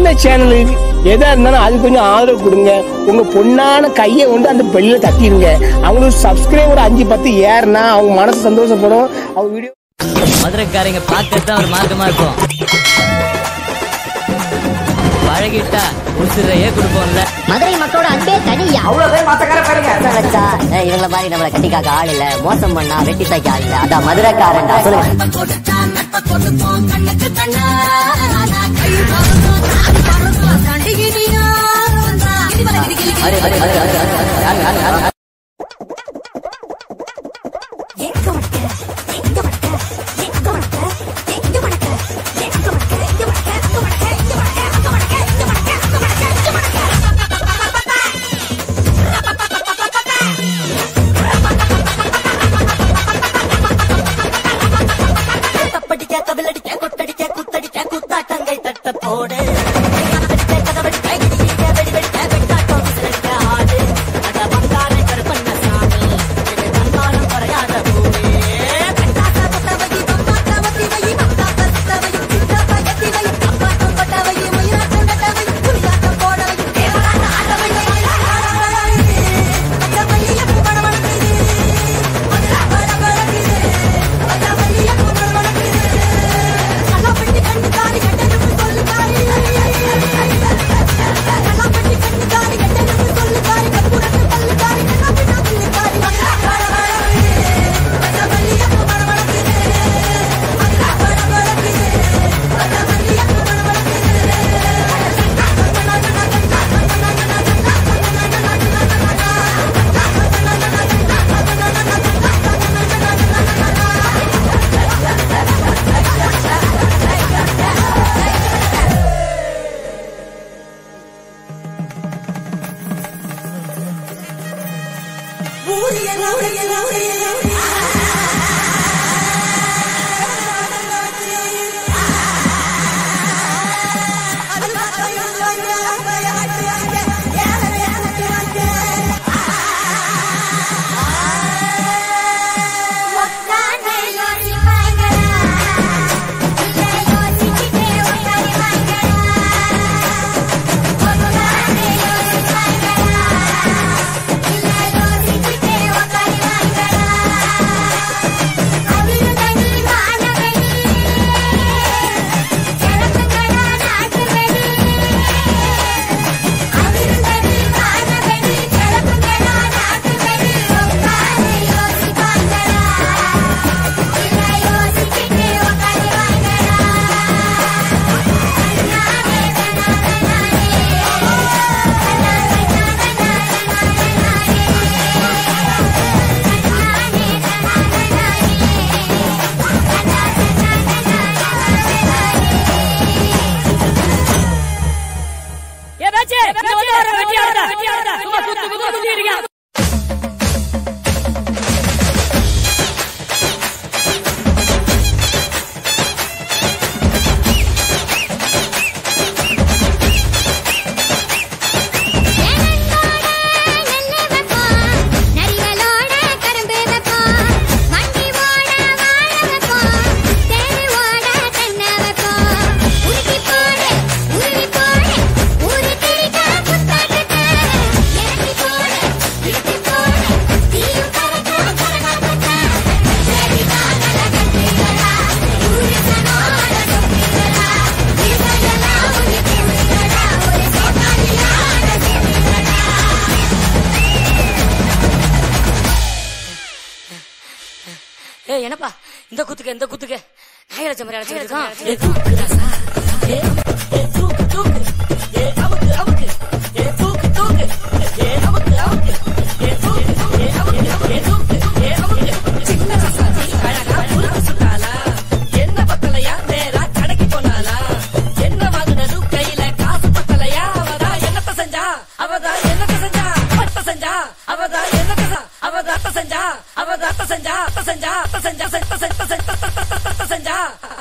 சின்ன சேனல் எதா இருந்தாலும் அது கொஞ்சம் ஆதரவு கொடுங்க உங்க பொண்ணான கையை கொண்டு அந்த பெல்லில தட்டிடுங்க அவங்களுக்கு சப்ஸ்கிரைபர் அஞ்சு பத்து ஏறுனா அவங்க மனசு சந்தோஷப்படும் அவங்க வீடியோ மதுரைக்காரங்க பார்க்கத்தான் ஒரு மார்க்கமா இருக்கும் பழகிட்டா உசுரையே கொடுப்போம்ல மதுரை மக்களோட அன்பே தனியா அவ்வளவு பேர் மத்தக்கார பாருங்க வச்சா இவங்கள மாதிரி நம்மள கட்டி காக்க ஆள் இல்ல மோசம் பண்ணா வெட்டி சாய்க்க ஆள் இல்ல அதான் மதுரைக்காரன்டா சொல்லுங்க அரே, அரே, அரே, அரே, அரே, யாரு, யாரு, யாரு? ஏய் என்னப்பா இந்த குத்துக்கு இந்த குத்துக்கு நாயலட்சம் மாதிரி அழைச்சிருக்கான் என்ன பத்தலையா நேரா கடைக்கு போனாலா என்ன வாங்குனது கையில காசு பத்தலையா அவதா என்னத்த செஞ்சா அவதா என்னத்த செஞ்சா பட்ட செஞ்சா அவதா என்னத்த செஞ்சா அவதா அத்த செஞ்சா அவதா அத்த செஞ்சா அத்த செஞ்சா அத்த செஞ்சா செஞ்சா செஞ்சா செஞ்சா செஞ்சா